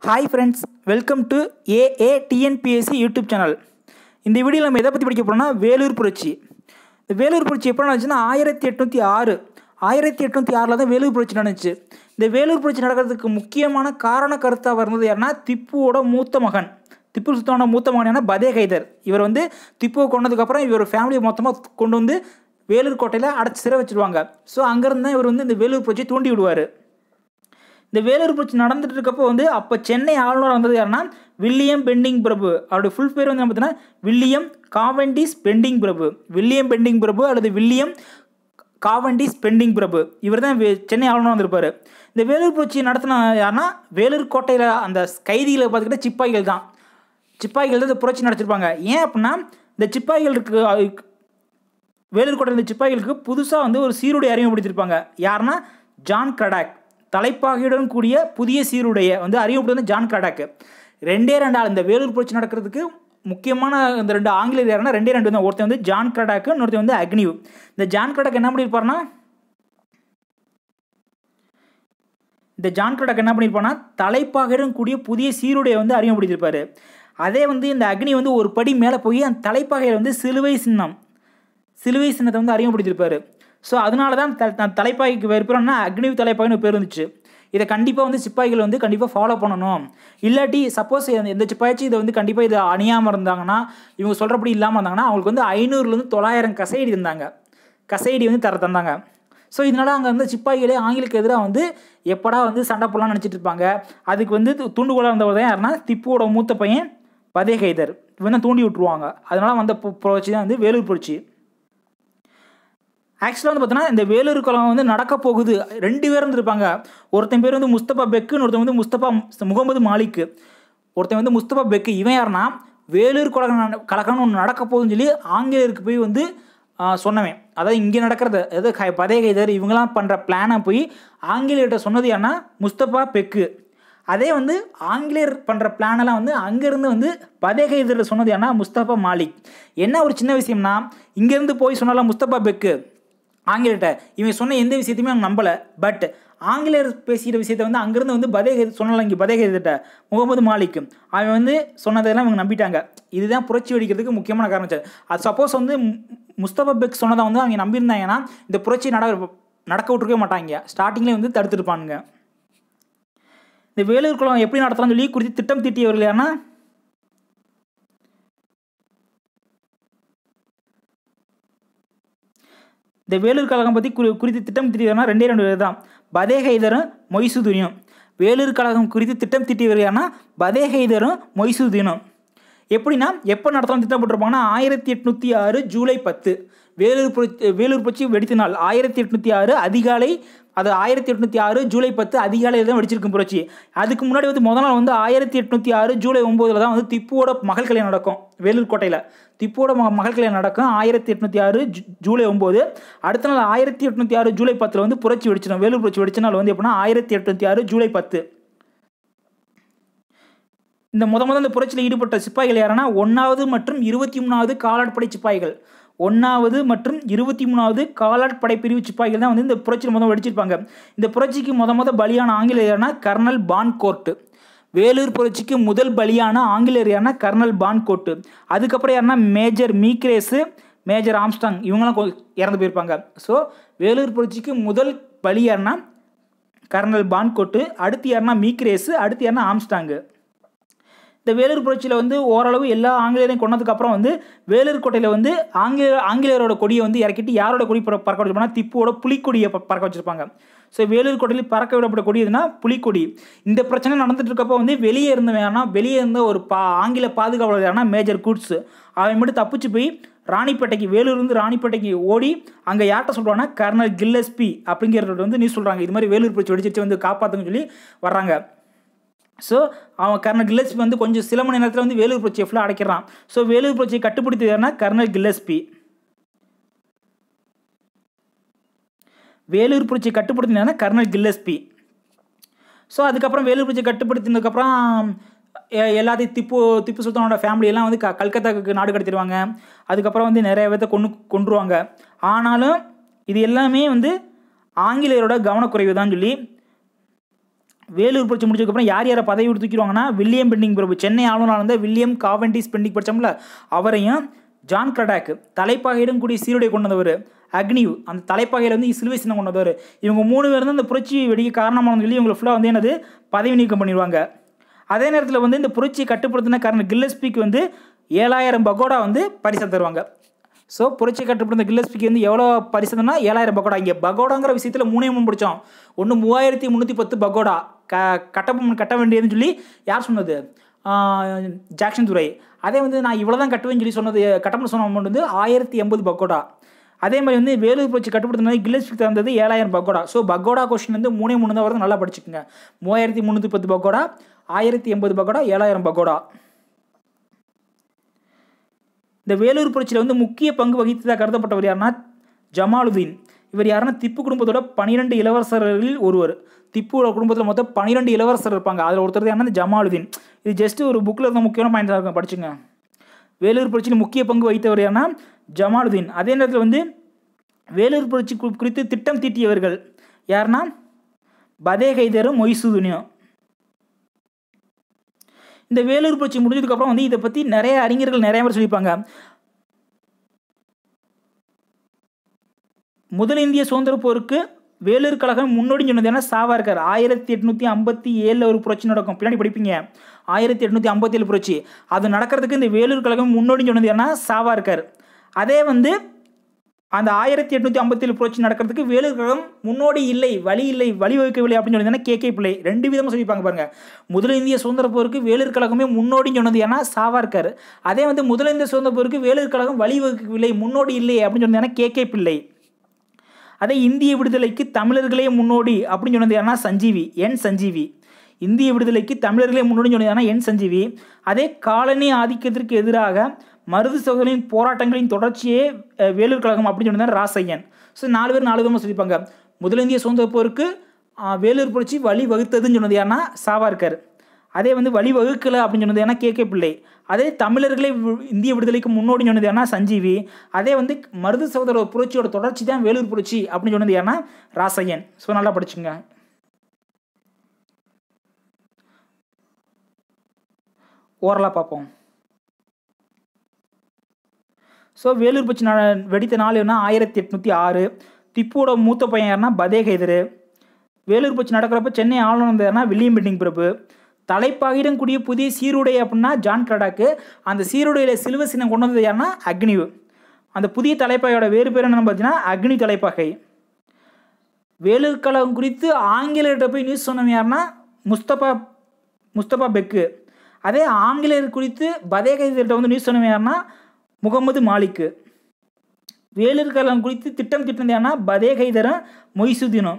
hi friends welcome to AA TNPSC YouTube channel இந்த வீடியோவில் நம்ம எதை பற்றி படிக்க போகிறோம்னா வேலூர் புரட்சி இந்த வேலூர் புரட்சி எப்போ நடந்துச்சுன்னா ஆயிரத்தி எட்நூற்றி ஆறு ஆயிரத்தி எட்நூற்றி ஆறில் தான் வேலூர் புரட்சி நடந்துச்சு இந்த வேலூர் புரட்சி நடக்கிறதுக்கு முக்கியமான காரண கருத்தாக இருந்தது யாருன்னா திப்புவோட மூத்த மகன் திப்பு சுல்தானோட மூத்த மகன் என்ன பதே கைதர் இவர் வந்து திப்புவை கொண்டதுக்கப்புறம் இவர் ஃபேமிலியை மொத்தமாக கொண்டு வந்து வேலூர் கோட்டையில் அடைச்சி சிறை வச்சுருவாங்க ஸோ அங்கேருந்து தான் இவர் வந்து இந்த வேலூர் புரட்சியை தூண்டி விடுவார் இந்த வேலூர் புரட்சி நடந்துட்டு இருக்கப்போ வந்து அப்போ சென்னை ஆளுநர் வந்தது யாருன்னா வில்லியம் பெண்டிங் பிரபு அவருடைய ஃபுல் பேர் வந்து பார்த்தீங்கன்னா வில்லியம் காவெண்டிஸ் பெண்டிங் பிரபு வில்லியம் பெண்டிங் பிரபு அல்லது வில்லியம் காவெண்டிஸ் பெண்டிங் பிரபு இவர் தான் சென்னை ஆளுநர் வந்திருப்பார் இந்த வேலூர் புரட்சி நடத்தின யாருன்னா வேலூர் கோட்டையில் அந்த கைதிகளை பார்த்துக்கிட்ட சிப்பாய்கள் தான் சிப்பாய்கள் தான் இந்த புரட்சி நடத்திருப்பாங்க ஏன் அப்படின்னா இந்த சிப்பாய்களுக்கு வேலூர் கோட்டை இந்த சிப்பாய்களுக்கு புதுசாக வந்து ஒரு சீருடை அறிமுகப்படுத்தியிருப்பாங்க யாருன்னா ஜான் கடாக் தலைப்பாகையுடன் கூடிய புதிய சீருடைய வந்து அறிமுகப்படுத்த ஜான் கடாக் ரெண்டே ரெண்டு ஆள் இந்த வேலூர் புரட்சி நடக்கிறதுக்கு முக்கியமான இந்த ரெண்டு ஆங்கிலேயர் யாருன்னா ரெண்டே ரெண்டு தான் ஒருத்தன் வந்து ஜான் கடாக்கு இன்னொருத்தன் வந்து அக்னிவ் இந்த ஜான் கடாக் என்ன பண்ணியிருப்பாருன்னா இந்த ஜான் கடாக் என்ன பண்ணியிருப்பான்னா தலைப்பாகையுடன் கூடிய புதிய சீருடையை வந்து அறிமுகப்படுத்தியிருப்பாரு அதே வந்து இந்த அக்னி வந்து ஒரு படி மேலே போய் அந்த தலைப்பாகையில் வந்து சிலுவை சின்னம் சிலுவை சின்னத்தை வந்து அறிமுகப்படுத்தியிருப்பாரு ஸோ அதனால தான் த தலைப்பாய்க்கு வேறு பேர்னா அக்னி தலைப்பாய்னு பேர் இருந்துச்சு இதை கண்டிப்பாக வந்து சிப்பாய்கள் வந்து கண்டிப்பாக ஃபாலோ பண்ணணும் இல்லாட்டி சப்போஸ் எந்த சிப்பாயாச்சும் இதை வந்து கண்டிப்பாக இதை அணியாமல் இருந்தாங்கன்னா இவங்க சொல்கிறபடி இல்லாமல் இருந்தாங்கன்னா அவங்களுக்கு வந்து ஐநூறுலேருந்து தொள்ளாயிரம் கசைடி இருந்தாங்க கசைடி வந்து தர தந்தாங்க ஸோ இதனால் அங்கே வந்து சிப்பாய்களே ஆங்கிலுக்கு எதிராக வந்து எப்படா வந்து சண்டை போடலாம்னு நினச்சிட்டு இருப்பாங்க அதுக்கு வந்து தூண்டுகோலாக இருந்தவர் தான் யாருன்னா திப்புவோட மூத்த பையன் பதே கைதர் இவன் தான் தூண்டி விட்டுருவாங்க அதனால் வந்த புரட்சி தான் வந்து வேலூர் புரட்சி ஆக்சுவலாக வந்து பார்த்தோன்னா இந்த வேலூர் குளம் வந்து நடக்க போகுது ரெண்டு பேரும் இருந்திருப்பாங்க ஒருத்தன் பேர் வந்து முஸ்தபா பெக்குன்னு ஒருத்தன் வந்து முஸ்தபா முகமது மாலிக்கு ஒருத்தன் வந்து முஸ்தபா பெக்கு இவன் யாருன்னா வேலூர் கழகம் கழகம்னு ஒன்று நடக்க போகுதுன்னு சொல்லி ஆங்கிலேயருக்கு போய் வந்து சொன்னவன் அதாவது இங்கே நடக்கிறது அதாவது பதே கைதர் இவங்கெல்லாம் பண்ணுற பிளானை போய் ஆங்கிலேயர்கிட்ட சொன்னது யாருன்னா முஸ்தபா பெக்கு அதே வந்து ஆங்கிலேயர் பண்ணுற பிளானெல்லாம் வந்து அங்கேருந்து வந்து பதே கைதர் சொன்னது ஏன்னா முஸ்தபா மாலிக் என்ன ஒரு சின்ன விஷயம்னா இங்கேருந்து போய் சொன்னாலும் முஸ்தபா பெக்கு ஆங்கிலேயர்கிட்ட இவன் சொன்ன எந்த விஷயத்தையுமே அவங்க நம்பலை பட் ஆங்கிலேயர் பேசுகிற விஷயத்த வந்து அங்கேருந்து வந்து பதே சொன்னல இங்கே பதே கைதிட்ட முகமது மாலிக் அவன் வந்து சொன்னதெல்லாம் இவங்க நம்பிட்டாங்க இதுதான் புரட்சி வெடிக்கிறதுக்கு முக்கியமான காரணம் சார் அது சப்போஸ் வந்து முஸ்தபா பெக் சொன்னதை வந்து அவங்க நம்பியிருந்தாங்கன்னா இந்த புரட்சி நட நடக்க விட்டுருக்கவே மாட்டாங்க ஸ்டார்டிங்லேயே வந்து தடுத்துருப்பானுங்க இந்த வேலூர் குளம் எப்படி நடத்தலாம்னு சொல்லி குறித்து திட்டம் தீட்டியவர்கள் யாருன்னா இந்த வேலூர் கழகம் பற்றி குறி குறித்து திட்டம் தீட்டியவர்னா ரெண்டே ரெண்டு பேர் தான் பதே ஹைதரும் மொய்சுதீனும் வேலூர் கழகம் குறித்து திட்டம் தீட்டியவர் யாருன்னா பதே ஹைதரும் மொய்சுதீனும் எப்படின்னா எப்போ நடத்தலாம் திட்டம் போட்டிருப்பாங்கன்னா ஆயிரத்தி எட்நூற்றி ஆறு ஜூலை பத்து வேலூர் புரட்சி வேலூர் புரட்சி வெடித்த நாள் ஆயிரத்தி எட்நூற்றி ஆறு அதிகாலை அது ஆயிரத்தி எட்நூற்றி ஆறு ஜூலை பத்து அதிகாலையில் தான் வெடிச்சிருக்கும் புரட்சி அதுக்கு முன்னாடி வந்து முதல் நாள் வந்து ஆயிரத்தி எட்நூற்றி ஆறு ஜூலை ஒம்போதில் தான் வந்து திப்புவோட மகள் கல்யாணம் நடக்கும் வேலூர் கோட்டையில் திப்புவோட ம மகள் கல்யாணம் நடக்கும் ஆயிரத்தி எட்நூற்றி ஆறு ஜூலை ஒம்பது அடுத்த நாள் ஆயிரத்தி எட்நூற்றி ஆறு ஜூலை பத்தில் வந்து புரட்சி வெடிச்சிடும் வேலூர் புரட்சி வெடிச்ச நாள் வந்து எப்படின்னா ஆயிரத்தி எட்நூற்றி ஆறு ஜூலை பத்து இந்த முத முதல் இந்த புரட்சியில் ஈடுபட்ட சிப்பாய்கள் யாருன்னா ஒன்றாவது மற்றும் இருபத்தி மூணாவது காலாட்படை சிப்பாய்கள் ஒன்றாவது மற்றும் இருபத்தி மூணாவது காலாட்படை பிரிவு சிப்பாய்கள் தான் வந்து இந்த புரட்சியில் முதல் வெடிச்சிருப்பாங்க இந்த புரட்சிக்கு முத முத பலியான ஆங்கிலேயர்னா கர்னல் பான்கோர்ட்டு வேலூர் புரட்சிக்கு முதல் பலியான ஆங்கிலேயர் யாருன்னா கர்னல் பான்கோட்டு அதுக்கப்புறம் யாருன்னா மேஜர் மீக்ரேஸு மேஜர் ஆம்ஸ்டாங் இவங்களாம் இறந்து போயிருப்பாங்க ஸோ வேலூர் புரட்சிக்கு முதல் பலி யாருன்னா கர்னல் பான்கோட்டு அடுத்து யாருன்னா மீக்ரேஸு அடுத்து யாருன்னா ஆம்ஸ்டாங்கு இந்த வேலூர் புரட்சியில் வந்து ஓரளவு எல்லா ஆங்கிலேயரையும் கொண்டதுக்கப்புறம் வந்து வேலூர் கோட்டையில் வந்து ஆங்கிலேய ஆங்கிலேயரோட கொடியை வந்து இறக்கிட்டு யாரோட கொடி பறக்க வச்சிருப்பாங்க திப்புவோட புலிக்கொடியை பறக்க வச்சிருப்பாங்க ஸோ வேலூர் கோட்டையில் பறக்க விடப்பட்ட கொடி எதுனா புலிக்கொடி இந்த பிரச்சனை நடந்துட்டு இருக்கப்போ வந்து வெளியே இருந்தவனா வெளியே இருந்த ஒரு பா ஆங்கில பாதுகாவலர் யாருன்னா மேஜர் குட்ஸ் அவன் மட்டும் தப்பிச்சு போய் ராணிப்பேட்டைக்கு வேலூர்லேருந்து ராணிப்பேட்டைக்கு ஓடி அங்கே யார்கிட்ட சொல்கிறாங்கன்னா கர்னல் கில்லஸ்பி அப்படிங்கிறத வந்து நியூஸ் சொல்கிறாங்க இது மாதிரி வேலூர் புரட்சி வெடிச்சிட்டு வந்து காப்பாற்றுங்கன்னு சொல்லி வர்றாங்க ஸோ அவன் கர்னல் கில்லஸ்பி வந்து கொஞ்சம் சில மணி நேரத்தில் வந்து வேலூர் புரட்சியை ஃபுல்லாக அடைக்கிறான் ஸோ வேலூர் புரட்சியை கட்டுப்படுத்தியதுனா கர்னல் கில்லஸ்பி வேலூர் புரட்சியை கட்டுப்படுத்தினா கர்னல் கில்லஸ்பி ஸோ அதுக்கப்புறம் வேலூர் புரட்சியை கட்டுப்படுத்தினதுக்கப்புறம் எல்லாத்தையும் திப்பு திப்பு சுல்தானோட ஃபேமிலியெல்லாம் வந்து க கல்கத்தாவுக்கு நாடு கடத்திடுவாங்க அதுக்கப்புறம் வந்து நிறைய பேர்த்த கொண்டு கொண்டுருவாங்க ஆனாலும் இது எல்லாமே வந்து ஆங்கிலேயரோட கவனக்குறைவு தான் சொல்லி வேலூர் புரட்சி முடிச்சதுக்கப்புறம் யார் யாரை பதவி விட்டு தூக்கிடுவாங்கன்னா வில்லியம் பெண்டிங் பிரபு சென்னை ஆளுநராக இருந்த வில்லியம் காவெண்டிஸ் பெண்டிங் படித்தோம்ல அவரையும் ஜான் கிரடாக் தலைப்பாகையிடம் கூடிய சீருடை கொண்டு வந்தவர் அக்னிவ் அந்த தலைப்பாகையில் வந்து சிலுவை சின்னம் கொண்டு வந்தவர் இவங்க மூணு பேர் தான் இந்த புரட்சி வெடிக்க காரணமான சொல்லி இவங்களை ஃபுல்லாக வந்து என்னது பதவி நீக்கம் பண்ணிடுவாங்க அதே நேரத்தில் வந்து இந்த புரட்சியை கட்டுப்படுத்தின காரணம் கில்லஸ்பிக்கு வந்து ஏழாயிரம் பகோடா வந்து பரிசு தருவாங்க ஸோ புரட்சி கட்டுப்படுத்த கில்லஸ்பிக்கு வந்து எவ்வளோ பரிசுனா ஏழாயிரம் பகோடா இங்கே பகோடாங்கிற விஷயத்தில் மூணே மூணு பிடிச்சோம் ஒன்று மூவாயிரத்தி முந்நூற்றி பத்து பகோடா க கட்ட கட்ட வேண்டியதுன்னு சொல்லி யார் சொன்னது ஆஹ் ஜாக்சன் துரை அதே வந்து நான் இவ்வளோ தான் கட்டுவேன்னு சொல்லி சொன்னது கட்டப்பட சொன்ன அமௌண்ட் வந்து ஆயிரத்தி எண்பது பக்கோடா அதே மாதிரி வந்து வேலூர் புரட்சி கட்டுப்படுத்தினது கில்லஸ்பிக் தந்தது ஏழாயிரம் பக்கோடா ஸோ பக்கோடா கொஸ்டின் வந்து மூணே மூணு தான் வருது நல்லா படிச்சுக்கோங்க மூவாயிரத்தி முந்நூற்றி பத்து பக்கோடா ஆயிரத்தி எண்பது பக்கோடா ஏழாயிரம் பக்கோடா இந்த வேலூர் புரட்சியில் வந்து முக்கிய பங்கு வகித்ததாக கருதப்பட்டவர் யாருன்னா ஜமாலுதீன் இவர் யாருன்னா திப்பு குடும்பத்தோட பனிரெண்டு இளவரசர்களில் ஒருவர் திப்புவோட குடும்பத்தில் மொத்தம் பன்னிரெண்டு இளவரசர் இருப்பாங்க அதில் ஒருத்தர் யாருன்னா இந்த ஜமாலுதீன் இது ஜஸ்ட் ஒரு புக்கில் இருந்த முக்கியமான பாயிண்ட்ஸாக இருக்கும் படிச்சுங்க வேலூர் புரட்சியில் முக்கிய பங்கு வகித்தவர் யாருன்னா ஜமாலுதீன் அதே நேரத்தில் வந்து வேலூர் புரட்சி கு- குறித்து திட்டம் தீட்டியவர்கள் யாருன்னா பதே கைதரும் மொய்சுதுனியும் இந்த வேலூர் புரட்சி முடிஞ்சதுக்கப்புறம் வந்து இதை பற்றி நிறைய அறிஞர்கள் நிறைய பேர் சொல்லியிருப்பாங்க முதல் இந்திய சுதந்திர போருக்கு வேலூர் கழகம் முன்னோடின்னு சொன்னது ஏன்னா சாவார்கர் ஆயிரத்தி எட்நூற்றி ஐம்பத்தி ஏழில் ஒரு புரட்சி நடக்கும் பின்னாடி படிப்பீங்க ஆயிரத்தி எட்நூற்றி ஐம்பத்தி ஏழு புரட்சி அது நடக்கிறதுக்கு இந்த வேலூர் கழகம் முன்னோடின்னு சொன்னது ஏன்னா சாவார்கர் அதே வந்து அந்த ஆயிரத்தி எட்நூற்றி ஐம்பத்தேழு புரட்சி நடக்கிறதுக்கு வேலூர் கழகம் முன்னோடி இல்லை வழி இல்லை வழிவகுக்கவில்லை அப்படின்னு சொல்லி கே கே பிள்ளை ரெண்டு விதமாக சொல்லிப்பாங்க பாருங்க முதல் இந்திய சுதந்திர போருக்கு வேலூர் கழகமே முன்னோடின்னு சொன்னது ஏன்னா சாவார்கர் அதே வந்து முதல் இந்திய சுதந்திர போருக்கு வேலூர் கழகம் வழிவகுக்கவில்லை முன்னோடி இல்லை அப்படின்னு சொன்னது ஏன்னா கே கே பிள்ளை அதே இந்திய விடுதலைக்கு தமிழர்களே முன்னோடி அப்படின்னு சொன்னது யாருன்னா சஞ்சீவி என் சஞ்சீவி இந்திய விடுதலைக்கு தமிழர்களே முன்னோடி சொன்னது யாருன்னா என் சஞ்சீவி அதே காலனி ஆதிக்கத்திற்கு எதிராக மருது சகோதரின் போராட்டங்களின் தொடர்ச்சியே அஹ், வேலூர் கழகம் அப்படின்னு சொன்னது ராசையன் ஸோ நாலு பேர் நாலு விதமாக சொல்லியிருப்பாங்க முதல் இந்திய சுதந்திர போருக்கு ஆஹ், வேலூர் புரட்சி வழி வகுத்ததுன்னு சொன்னது யாருன்னா சாவார்கர் அதே வந்து வழி வகுக்கலை அப்படின்னு சொன்னது ஏன்னா கே கே பிள்ளை அதே தமிழர்களே வி- இந்திய விடுதலைக்கு முன்னோடி சொன்னது ஏன்னா சஞ்சீவி அதே வந்து மருது சகோதர புரட்சியோட தொடர்ச்சி தான் வேலூர் புரட்சி அப்படின்னு சொன்னது ஏன்னா ராசையன் ஸோ நல்லா படிச்சுங்க ஓரலாக பார்ப்போம் ஸோ வேலூர் புரட்சி நா- வெடித்த நாள் என்ன ஆயிரத்தி எட்நூற்றி ஆறு திப்புவோட மூத்த பையன் யாருன்னா பதே கைதரு வேலூர் புரட்சி நடக்கிறப்ப சென்னை ஆளுநர் இருந்தார் யாருன்னா வில்லியம் பெண்டிங் பிரபு தலைப்பாகிடம் கூடிய புதிய சீருடை அப்படின்னா ஜான் கிரடாக்கு அந்த சீருடையில் சிலுவ சின்னம் கொண்டு வந்தது யாருன்னா அக்னிவு அந்த புதிய தலைப்பாகையோட வேறு பேர் என்னன்னு பார்த்தீங்கன்னா அக்னி தலைப்பாகை வேலூர் கழகம் குறித்து ஆங்கிலேயர்கிட்ட போய் நியூஸ் சொன்னவன் யாருன்னா முஸ்தபா முஸ்தபா பெக்கு அதே ஆங்கிலேயர் குறித்து பதே கைதிட்ட வந்து நியூஸ் சொன்னவன் யாருன்னா முகமது மாலிக்கு வேலூர் கழகம் குறித்து திட்டம் திட்டினது யாருன்னா பதே கைதரும் மொய்சுதீனும்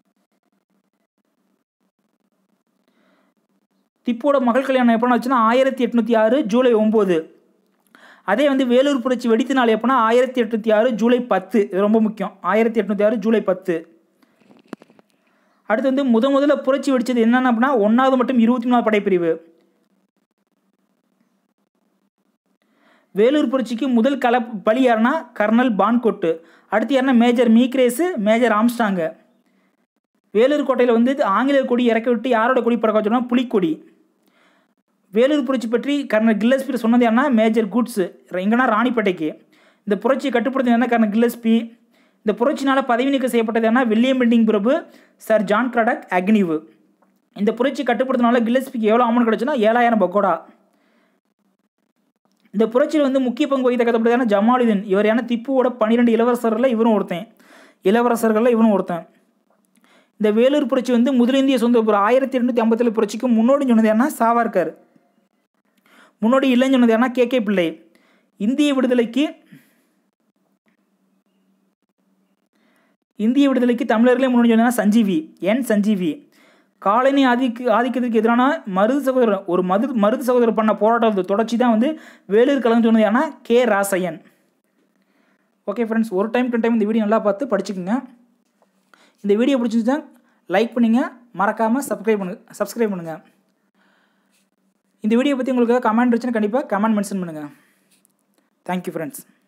திப்போட மகள் கல்யாணம் எப்போனா வச்சுன்னா ஆயிரத்தி எட்நூற்றி ஆறு ஜூலை ஒம்பது அதே வந்து வேலூர் புரட்சி வெடித்த நாள் எப்போனா ஆயிரத்தி எட்நூற்றி ஆறு ஜூலை பத்து இது ரொம்ப முக்கியம் ஆயிரத்தி எட்நூற்றி ஆறு ஜூலை பத்து அடுத்து வந்து முத முதல்ல புரட்சி வெடிச்சது என்னென்ன அப்படின்னா ஒன்றாவது மட்டும் இருபத்தி மூணாவது படைப்பிரிவு வேலூர் புரட்சிக்கு முதல் கல பலி யாருன்னா கர்னல் பான்கோட்டு அடுத்து யாருன்னா major McKerras major Armstrong Vellore கோட்டையில் வந்து ஆங்கிலேயர் கொடி இறக்கி விட்டு யாரோட கொடி பறக்க வச்சோம்னா புலிக்கொடி வேலூர் புரட்சி பற்றி கர்னல் கில்லஸ்பி சொன்னது யாருன்னா மேஜர் குட்ஸு எங்கன்னா ராணிப்பேட்டைக்கு இந்த புரட்சியை கட்டுப்படுத்தி என்ன கர்னல் கில்லஸ்பி இந்த புரட்சினால் பதவி நீக்கம் செய்யப்பட்டது என்ன வில்லியம் பெண்டிங் பிரபு சர் ஜான் கிரடக் அக்னிவு இந்த புரட்சி கட்டுப்படுத்தினால கில்லஸ்பிக்கு எவ்வளோ அமௌண்ட் கிடச்சுன்னா ஏழாயிரம் பக்கோடா இந்த புரட்சியில் வந்து முக்கிய பங்கு வகித்த கதப்படுதான ஜமாலுதீன் இவர் ஏன்னா திப்புவோட பன்னிரெண்டு இளவரசர்களில் இவரும் ஒருத்தன் இளவரசர்களில் இவரும் ஒருத்தன் இந்த வேலூர் புரட்சி வந்து முதல் இந்திய சொந்த ஒரு ஆயிரத்தி எட்நூற்றி ஐம்பத்தேழு புரட்சிக்கு முன்னோடி சொன்னது யாருன்னா சாவர்கர் முன்னோடி இல்லைன்னு சொன்னது யாருன்னா கே கே பிள்ளை இந்திய விடுதலைக்கு இந்திய விடுதலைக்கு தமிழர்களே முன்னோடி சொன்னதுனா சஞ்சீவி என் சஞ்சீவி காலனி ஆதிக்கு ஆதிக்கத்துக்கு எதிரான மருது சகோதரர் ஒரு மது மருது சகோதரர் பண்ண போராட்டத்தை தொடர்ச்சி தான் வந்து வேலூர் கலந்து சொன்னது யாருன்னா கே ராசையன் ஓகே ஃப்ரெண்ட்ஸ் ஒரு டைம் டென் டைம் இந்த வீடியோ நல்லா பார்த்து படிச்சுக்கோங்க இந்த வீடியோ பிடிச்சிருந்தா லைக் பண்ணுங்க மறக்காமல் சப்ஸ்கிரைப் பண்ணுங்க சப்ஸ்கிரைப் பண்ணுங்கள் இந்த வீடியோ பற்றி உங்களுக்கு கமெண்ட் இருந்துச்சுன்னா கண்டிப்பாக கமெண்ட் மென்ஷன் பண்ணுங்கள் தேங்க்யூ ஃப்ரெண்ட்ஸ்